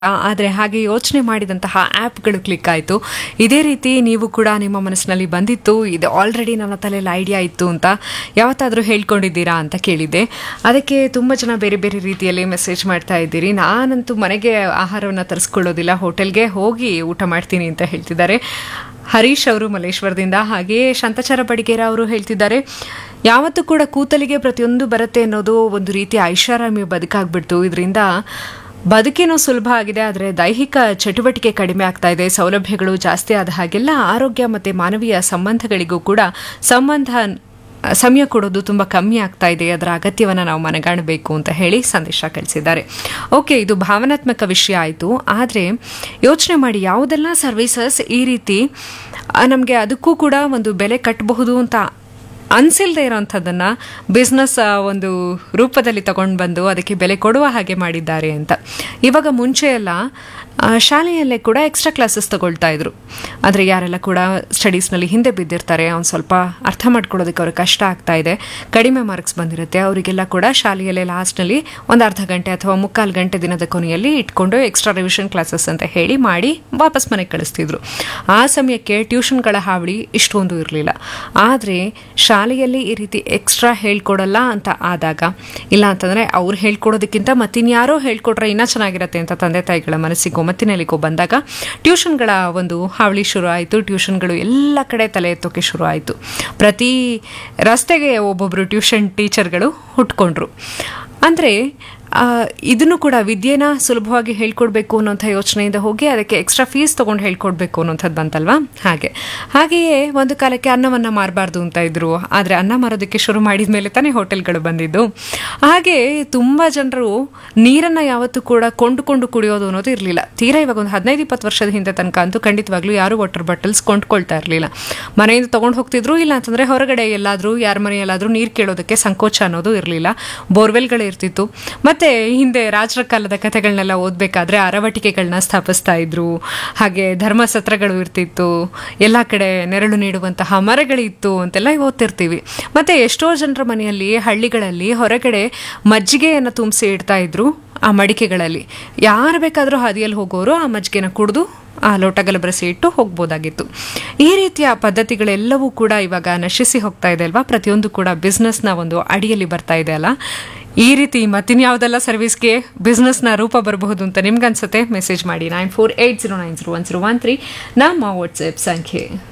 ಆದರೆ ಹಾಗೆ ಯೋಚನೆ ಮಾಡಿದಂತಹ ಆ್ಯಪ್ಗಳು ಕ್ಲಿಕ್ ಆಯಿತು ಇದೇ ರೀತಿ ನೀವು ಕೂಡ ನಿಮ್ಮ ಮನಸ್ಸಿನಲ್ಲಿ ಬಂದಿತ್ತು ಇದು ಆಲ್ರೆಡಿ ನನ್ನ ತಲೆಯಲ್ಲಿ ಐಡಿಯಾ ಇತ್ತು ಅಂತ ಯಾವತ್ತಾದರೂ ಹೇಳ್ಕೊಂಡಿದ್ದೀರಾ ಅಂತ ಕೇಳಿದ್ದೆ ಅದಕ್ಕೆ ತುಂಬ ಜನ ಬೇರೆ ಬೇರೆ ರೀತಿಯಲ್ಲಿ ಮೆಸೇಜ್ ಮಾಡ್ತಾ ಇದ್ದೀರಿ ನಾನಂತೂ ಮನೆಗೆ ಆಹಾರವನ್ನು ತರಿಸ್ಕೊಳ್ಳೋದಿಲ್ಲ ಹೋಟೆಲ್ಗೆ ಹೋಗಿ ಊಟ ಮಾಡ್ತೀನಿ ಅಂತ ಹೇಳ್ತಿದ್ದಾರೆ ಹರೀಶ್ ಅವರು ಮಲ್ಲೇಶ್ವರದಿಂದ ಹಾಗೆಯೇ ಶಾಂತಾಚಾರ ಬಡಿಗೇರ ಅವರು ಹೇಳ್ತಿದ್ದಾರೆ ಯಾವತ್ತೂ ಕೂಡ ಕೂತಲಿಗೆ ಪ್ರತಿಯೊಂದು ಬರುತ್ತೆ ಅನ್ನೋದು ಒಂದು ರೀತಿ ಐಷಾರಾಮಿ ಬದುಕಾಗ್ಬಿಡ್ತು ಇದರಿಂದ ಬದುಕೇನೋ ಸುಲಭ ಆಗಿದೆ ಆದರೆ ದೈಹಿಕ ಚಟುವಟಿಕೆ ಕಡಿಮೆ ಆಗ್ತಾ ಇದೆ ಸೌಲಭ್ಯಗಳು ಜಾಸ್ತಿ ಆದ ಹಾಗೆಲ್ಲ ಆರೋಗ್ಯ ಮತ್ತು ಮಾನವೀಯ ಸಂಬಂಧಗಳಿಗೂ ಕೂಡ ಸಂಬಂಧ ಸಮಯ ಕೊಡೋದು ತುಂಬ ಕಮ್ಮಿ ಆಗ್ತಾ ಇದೆ ಅದರ ಅಗತ್ಯವನ್ನು ನಾವು ಮನಗಾಣಬೇಕು ಅಂತ ಹೇಳಿ ಸಂದೇಶ ಕಳಿಸಿದ್ದಾರೆ ಓಕೆ ಇದು ಭಾವನಾತ್ಮಕ ವಿಷಯ ಆಯಿತು ಆದರೆ ಯೋಚನೆ ಮಾಡಿ ಯಾವುದೆಲ್ಲ ಸರ್ವಿಸಸ್ ಈ ರೀತಿ ನಮಗೆ ಅದಕ್ಕೂ ಕೂಡ ಒಂದು ಬೆಲೆ ಕಟ್ಟಬಹುದು ಅಂತ ಅನ್ಸಿಲ್ದೇ ಇರೋವಂಥದ್ದನ್ನು ಬಿಸ್ನೆಸ್ ಒಂದು ರೂಪದಲ್ಲಿ ತಗೊಂಡು ಬಂದು ಅದಕ್ಕೆ ಬೆಲೆ ಕೊಡುವ ಹಾಗೆ ಮಾಡಿದ್ದಾರೆ ಅಂತ ಇವಾಗ ಮುಂಚೆ ಎಲ್ಲ ಆ, ಶಾಲೆಯಲ್ಲೇ ಕೂಡ ಎಕ್ಸ್ಟ್ರಾ ಕ್ಲಾಸಸ್ ತಗೊಳ್ತಾ ಇದ್ರು ಆದರೆ ಯಾರೆಲ್ಲ ಕೂಡ ಸ್ಟಡೀಸ್ನಲ್ಲಿ ಹಿಂದೆ ಬಿದ್ದಿರ್ತಾರೆ ಅವ್ನು ಸ್ವಲ್ಪ ಅರ್ಥ ಮಾಡ್ಕೊಳ್ಳೋದಕ್ಕೆ ಅವ್ರಿಗೆ ಕಷ್ಟ ಆಗ್ತಾ ಇದೆ ಕಡಿಮೆ ಮಾರ್ಕ್ಸ್ ಬಂದಿರುತ್ತೆ ಅವರಿಗೆಲ್ಲ ಕೂಡ ಶಾಲೆಯಲ್ಲೇ ಲಾಸ್ಟ್ನಲ್ಲಿ ಒಂದು ಅರ್ಧ ಗಂಟೆ ಅಥವಾ ಮುಕ್ಕಾಲು ಗಂಟೆ ದಿನದ ಕೊನೆಯಲ್ಲಿ ಇಟ್ಕೊಂಡು ಎಕ್ಸ್ಟ್ರಾ ರಿವಿಷನ್ ಕ್ಲಾಸಸ್ ಅಂತ ಹೇಳಿ ಮಾಡಿ ವಾಪಸ್ ಮನೆಗೆ ಕಳಿಸ್ತಿದ್ರು ಆ ಸಮಯಕ್ಕೆ ಟ್ಯೂಷನ್ಗಳ ಹಾವಳಿ ಇಷ್ಟೊಂದು ಇರಲಿಲ್ಲ ಆದರೆ ಶಾಲೆಯಲ್ಲಿ ಈ ರೀತಿ ಎಕ್ಸ್ಟ್ರಾ ಹೇಳ್ಕೊಡಲ್ಲ ಅಂತ ಆದಾಗ ಇಲ್ಲ ಅಂತಂದರೆ ಅವ್ರು ಹೇಳ್ಕೊಡೋದಕ್ಕಿಂತ ಮತ್ತಿನ್ಯಾರೋ ಹೇಳ್ಕೊಟ್ರೆ ಇನ್ನೂ ಚೆನ್ನಾಗಿರುತ್ತೆ ಅಂತ ತಂದೆ ತಾಯಿಗಳ ಮನಸ್ಸಿಗೋ ಮತ್ತಿನೆಲ್ಲಿಗೋ ಬಂದಾಗ ಟ್ಯೂಷನ್ಗಳ ಒಂದು ಹಾವಳಿ ಶುರು ಆಯಿತು ಟ್ಯೂಷನ್ಗಳು ಎಲ್ಲ ಕಡೆ ತಲೆ ಎತ್ತೋಕೆ ಶುರು ಆಯಿತು ಪ್ರತಿ ರಸ್ತೆಗೆ ಒಬ್ಬೊಬ್ಬರು ಟ್ಯೂಷನ್ ಟೀಚರ್ಗಳು ಹುಟ್ಕೊಂಡ್ರು ಅಂದರೆ ಇದನ್ನು ಕೂಡ ವಿದ್ಯೆನ ಸುಲಭವಾಗಿ ಹೇಳ್ಕೊಡ್ಬೇಕು ಅನ್ನೋಂಥ ಯೋಚನೆಯಿಂದ ಹೋಗಿ ಅದಕ್ಕೆ ಎಕ್ಸ್ಟ್ರಾ ಫೀಸ್ ತೊಗೊಂಡು ಹೇಳ್ಕೊಡ್ಬೇಕು ಅನ್ನೋಂಥದ್ದು ಬಂತಲ್ವಾ ಹಾಗೆ ಹಾಗೆಯೇ ಒಂದು ಕಾಲಕ್ಕೆ ಅನ್ನವನ್ನು ಮಾರಬಾರ್ದು ಅಂತ ಇದ್ರು ಆದರೆ ಅನ್ನ ಮಾರೋದಕ್ಕೆ ಶುರು ಮಾಡಿದ ಮೇಲೆ ತಾನೇ ಹೋಟೆಲ್ಗಳು ಬಂದಿದ್ದು ಹಾಗೆ ತುಂಬ ಜನರು ನೀರನ್ನು ಯಾವತ್ತೂ ಕೂಡ ಕೊಂಡುಕೊಂಡು ಕುಡಿಯೋದು ಅನ್ನೋದು ಇರಲಿಲ್ಲ ತೀರಾ ಇವಾಗ ಒಂದು ಹದಿನೈದು ಇಪ್ಪತ್ತು ವರ್ಷದ ಹಿಂದೆ ತನಕ ಅಂತೂ ಖಂಡಿತವಾಗ್ಲೂ ಯಾರು ವಾಟರ್ ಬಾಟಲ್ಸ್ ಕೊಂಡ್ಕೊಳ್ತಾ ಇರಲಿಲ್ಲ ಮನೆಯಿಂದ ತೊಗೊಂಡು ಹೋಗ್ತಿದ್ರು ಇಲ್ಲ ಅಂತಂದರೆ ಹೊರಗಡೆ ಎಲ್ಲಾದರೂ ಯಾರ ಮನೆಯಲ್ಲಾದರೂ ನೀರು ಕೇಳೋದಕ್ಕೆ ಸಂಕೋಚ ಅನ್ನೋದು ಇರಲಿಲ್ಲ ಬೋರ್ವೆಲ್ಗಳು ಇರ್ತಿತ್ತು ಮತ್ತು ಹಿಂದೆ ರಾಜರ ಕಾಲದ ಕಥೆಗಳನ್ನೆಲ್ಲ ಓದಬೇಕಾದ್ರೆ ಅರವಟಿಕೆಗಳನ್ನ ಸ್ಥಾಪಿಸ್ತಾ ಇದ್ರು ಹಾಗೆ ಧರ್ಮಸತ್ರಗಳು ಇರ್ತಿತ್ತು ಎಲ್ಲ ಕಡೆ ನೆರಳು ನೀಡುವಂತಹ ಮರಗಳಿತ್ತು ಅಂತೆಲ್ಲ ಓದ್ತಿರ್ತೀವಿ ಮತ್ತು ಎಷ್ಟೋ ಜನರ ಮನೆಯಲ್ಲಿ ಹಳ್ಳಿಗಳಲ್ಲಿ ಹೊರಗಡೆ ಮಜ್ಜಿಗೆಯನ್ನು ತುಂಬಿಸಿ ಇಡ್ತಾ ಇದ್ರು ಆ ಮಡಿಕೆಗಳಲ್ಲಿ ಯಾರು ಬೇಕಾದರೂ ಹಾದಿಯಲ್ಲಿ ಹೋಗೋರು ಆ ಮಜ್ಜಿಗೆನ ಕುಡಿದು ಆ ಲೋಟಗಲ ಬರೆಸಿ ಇಟ್ಟು ಹೋಗ್ಬೋದಾಗಿತ್ತು ಈ ರೀತಿಯ ಪದ್ಧತಿಗಳೆಲ್ಲವೂ ಕೂಡ ಇವಾಗ ನಶಿಸಿ ಹೋಗ್ತಾ ಇದೆ ಅಲ್ವಾ ಪ್ರತಿಯೊಂದು ಕೂಡ ಬಿಸ್ನೆಸ್ನ ಒಂದು ಅಡಿಯಲ್ಲಿ ಬರ್ತಾ ಇದೆ ಅಲ್ಲ ಈ ರೀತಿ ಮತ್ತಿನ್ಯಾವುದೆಲ್ಲ ಸರ್ವಿಸ್ಗೆ ಬಿಸ್ನೆಸ್ನ ರೂಪ ಬರಬಹುದು ಅಂತ ನಿಮ್ಗನ್ಸುತ್ತೆ ಮೆಸೇಜ್ ಮಾಡಿ nine four eight zero nine zero one zero one three ನಮ್ಮ ವಾಟ್ಸಪ್ ಸಂಖ್ಯೆ